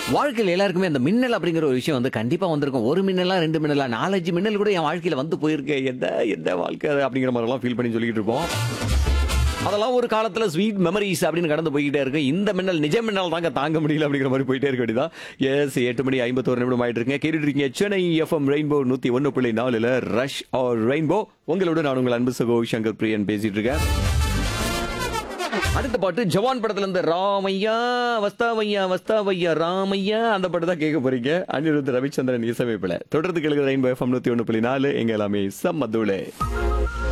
வாழ்க்கையில் எல்லாருக்குமே அந்த மின்னல் அப்படிங்கிற ஒரு விஷயம் வந்து கண்டிப்பா வந்திருக்கும் ஒரு மின்னலா ரெண்டு மின்னலா நாலஞ்சு மின்னல் கூட என் வாழ்க்கையில வந்து போயிருக்கு எந்த எந்த வாழ்க்கை அது அப்படிங்கிற மாதிரிலாம் ஃபீல் பண்ணி சொல்லிட்டு இருப்போம் அதெல்லாம் ஒரு காலத்துல ஸ்வீட் மெமரிஸ் அப்படின்னு கடந்து போய்கிட்டே இருக்கு இந்த மின்னல் நிஜ மின்னல் தாங்க தாங்க முடியல அப்படிங்கிற மாதிரி போயிட்டே இருக்க வேண்டியதான் எஸ் எட்டு மணி ஐம்பத்தோரு நிமிடம் ஆயிட்டு இருக்கேன் கேட்டுட்டு இருக்கீங்க சென்னை எஃப்எம் ரெயின்போ நூத்தி ஒன்னு புள்ளி நாலுல ரஷ் ஆர் ரெயின்போ உங்களோட நான் உங்கள் அன்பு சகோ சங்கர் பிரியன் பேசிட்டு இருக்கேன் அடுத்த பாட்டு ஜவான் படத்துல இருந்து ராமையா வஸ்தாவையா வஸ்தாவையா ராமையா அந்த பாட்டு தான் கேட்க போறீங்க அனிருத் ரவிச்சந்திரன் இசையமைப்புல தொடர்ந்து கேளுங்க ரெயின்போ எஃப்எம் நூத்தி ஒன்னு புள்ளி நாலு எங்க எல்லாமே சம்மதுளே